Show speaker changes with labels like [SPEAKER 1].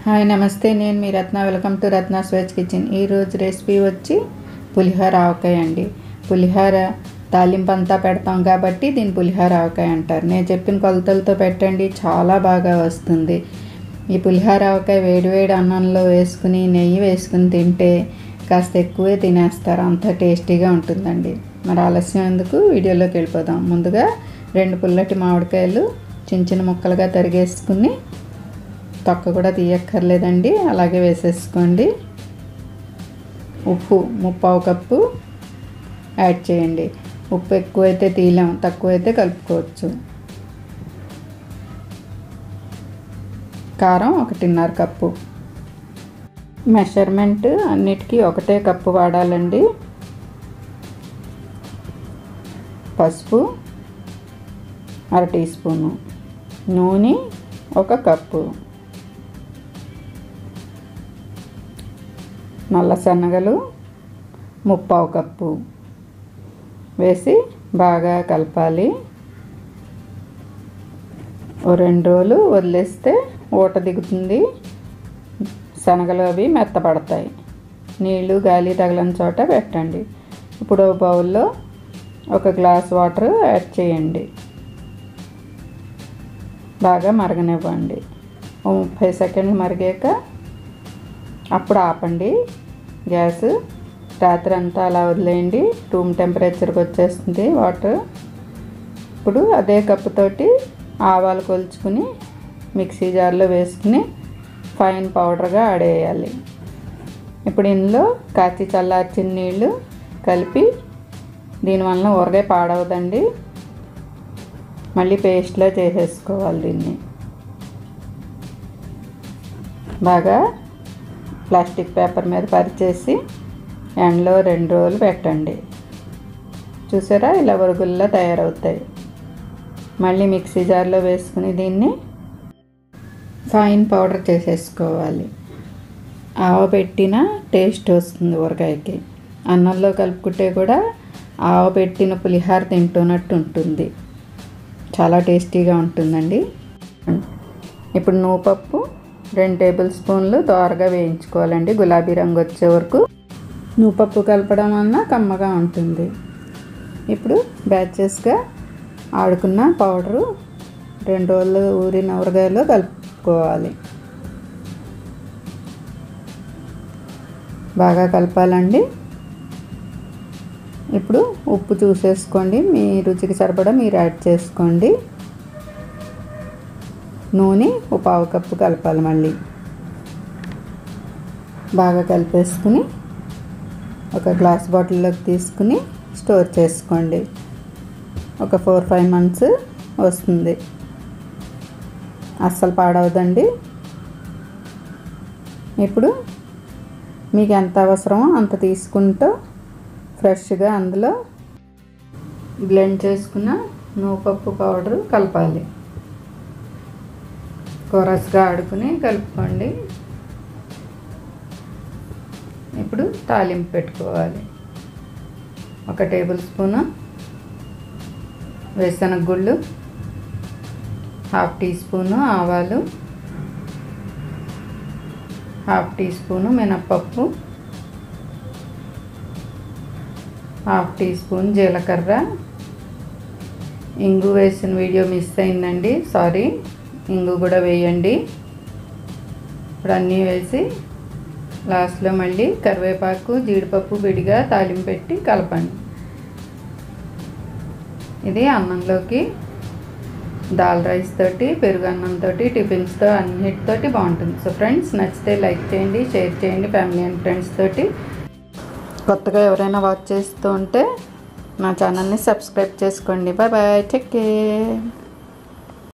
[SPEAKER 1] hi namaste నేను మీ Ratna welcome to Ratna స్వెచ్ కిచెన్ ఈరోజు రెసిపీ వచ్చి పులిహోర ఆవకాయ అండి పులిహోర తాలింపు అంతా పెడతాం కాబట్టి దీని పులిహోర ఆవకాయ అంటారు నేను చెప్పిన కొలతలతో పెట్టండి చాలా బాగా వస్తుంది ఈ పులిహోర ఆవకాయ వేడివేడి అన్నంలో వేసుకుని నెయ్యి వేసుకుని తింటే కాస్త ఎక్కువే తినేస్తారు అంత టేస్టీగా ఉంటుందండి మరి ఆలస్యం ఎందుకు వీడియోలోకి వెళ్ళిపోదాం ముందుగా రెండు పుల్లటి మామిడికాయలు చిన్న చిన్న ముక్కలుగా తరిగేసుకుని తొక్క కూడా తీయక్కర్లేదండి అలాగే వేసేసుకోండి ఉప్పు ముప్పావు కప్పు యాడ్ చేయండి ఉప్పు ఎక్కువైతే తీయలేం తక్కువైతే కలుపుకోవచ్చు కారం ఒకటిన్నర కప్పు మెషర్మెంట్ అన్నిటికీ ఒకటే కప్పు వాడాలండి పసుపు అర టీ స్పూను నూనె ఒక కప్పు నల్ల శనగలు ముప్పావు కప్పు వేసి బాగా కలపాలి ఓ రెండు రోజులు వదిలేస్తే ఊట దిగుతుంది శనగలు అవి మెత్తపడతాయి నీళ్ళు గాలి తగలని చోట పెట్టండి ఇప్పుడు ఓ బౌల్లో ఒక గ్లాస్ వాటర్ యాడ్ చేయండి బాగా మరగనివ్వండి ఓ ముప్పై సెకండ్లు మరిగాక అప్పుడు ఆపండి గ్యాస్ రాత్రి అంతా అలా వదిలేయండి రూమ్ టెంపరేచర్కి వచ్చేస్తుంది వాటర్ ఇప్పుడు అదే కప్పుతోటి ఆవాలు కొలుచుకుని మిక్సీ జార్లో వేసుకుని ఫైన్ పౌడర్గా ఆడేయాలి ఇప్పుడు ఇందులో కాచి చల్లార్చిన నీళ్ళు కలిపి దీనివల్ల ఊరగాయ పాడవదండి మళ్ళీ పేస్ట్లో చేసేసుకోవాలి దీన్ని బాగా ప్లాస్టిక్ పేపర్ మీద పరిచేసి ఎండలో రెండు రోజులు పెట్టండి చూసారా ఇలా వరుగుల్లా తయారవుతాయి మళ్ళీ మిక్సీ జార్లో వేసుకుని దీన్ని ఫైన్ పౌడర్ చేసేసుకోవాలి ఆవ పెట్టిన టేస్ట్ వస్తుంది ఊరగాయకి అన్నంలో కలుపుకుంటే కూడా ఆవ పెట్టిన పులిహార తింటున్నట్టు ఉంటుంది చాలా టేస్టీగా ఉంటుందండి ఇప్పుడు నూపప్పు రెండు టేబుల్ స్పూన్లు దోరగా వేయించుకోవాలండి గులాబీ రంగు వచ్చే వరకు నూపప్పు కలపడం వలన కమ్మగా ఉంటుంది ఇప్పుడు బ్యాచెస్గా ఆడుకున్న పౌడరు రెండు రోజులు ఊరిన ఊరగాయలో కలుపుకోవాలి బాగా కలపాలండి ఇప్పుడు ఉప్పు చూసేసుకోండి మీ రుచికి సరిపడా మీరు యాడ్ చేసుకోండి నూనె ఒక పావు కప్పు కలపాలి మళ్ళీ బాగా కలిపేసుకుని ఒక గ్లాస్ బాటిల్లోకి తీసుకుని స్టోర్ చేసుకోండి ఒక ఫోర్ ఫైవ్ మంత్స్ వస్తుంది అస్సలు పాడవదండి ఇప్పుడు మీకు ఎంత అవసరమో అంత తీసుకుంటూ ఫ్రెష్గా అందులో బ్లెండ్ చేసుకున్న నూపప్పు పౌడర్ కలపాలి కొరస్గా ఆడుకుని కలుపుకోండి ఇప్పుడు తాలింపు పెట్టుకోవాలి ఒక టేబుల్ స్పూను వేరుశనగ గుళ్ళు హాఫ్ టీ స్పూను ఆవాలు హాఫ్ టీ స్పూను మినప్పప్పు హాఫ్ టీ స్పూన్ జీలకర్ర ఇంగు వేసిన వీడియో మిస్ అయిందండి సారీ ఇంగు కూడా వేయండి ఇప్పుడు అన్నీ వేసి లాస్ట్లో మళ్ళీ కరివేపాకు జీడిపప్పు విడిగా తాలింపు పెట్టి కలపండి ఇది అన్నంలోకి దాల్ రైస్ తోటి పెరుగు అన్నంతో టిఫిన్స్తో అన్నిటితోటి బాగుంటుంది సో ఫ్రెండ్స్ నచ్చితే లైక్ చేయండి షేర్ చేయండి ఫ్యామిలీ అండ్ ఫ్రెండ్స్ తోటి కొత్తగా ఎవరైనా వాచ్ చేస్తూ ఉంటే నా ఛానల్ని సబ్స్క్రైబ్ చేసుకోండి బాయ్ బాయ్ టేక్ కేర్